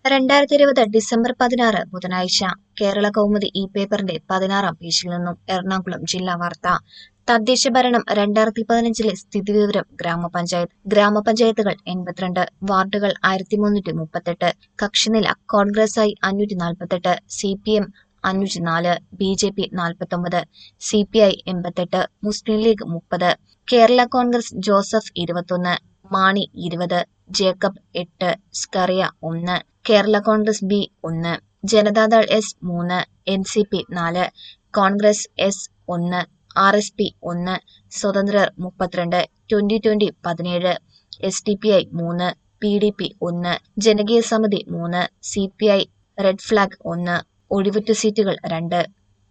രണ്ടായിരത്തി ഇരുപത് ഡിസംബർ പതിനാറ് ബുധനാഴ്ച കേരള കൗമുദി ഈ പേപ്പറിന്റെ പതിനാറാം പേജിൽ നിന്നും എറണാകുളം ജില്ലാ വാർത്ത തദ്ദേശ ഭരണം രണ്ടായിരത്തി പതിനഞ്ചിലെ സ്ഥിതിവിവരം ഗ്രാമപഞ്ചായത്ത് ഗ്രാമപഞ്ചായത്തുകൾ എൺപത്തിരണ്ട് വാർഡുകൾ ആയിരത്തി മുന്നൂറ്റി മുപ്പത്തെട്ട് കക്ഷിനില കോൺഗ്രസായി അഞ്ഞൂറ്റി നാൽപ്പത്തെട്ട് സി പി എം അഞ്ഞൂറ്റി നാല് ബി ജെ പി നാൽപ്പത്തൊമ്പത് സി പി ഐ എൺപത്തെട്ട് മുസ്ലിം ലീഗ് മുപ്പത് കേരള കോൺഗ്രസ് ജോസഫ് ഇരുപത്തൊന്ന് മാണി ഇരുപത് ജേക്കബ് എട്ട് സ്കറിയ ഒന്ന് കേരള കോൺഗ്രസ് ബി ഒന്ന് ജനതാദൾ എസ് മൂന്ന് എൻ സി പി നാല് കോൺഗ്രസ് എസ് ഒന്ന് ആർ എസ് പി ഒന്ന് സ്വതന്ത്രർ മുപ്പത്തിരണ്ട് ട്വന്റി ട്വന്റി പതിനേഴ് എസ് ഡി പി ഐ മൂന്ന് പി ഡി പി ഒന്ന് ജനകീയ സമിതി മൂന്ന് C P I red flag ഒന്ന് ഒഴിവുറ്റ സീറ്റുകൾ രണ്ട്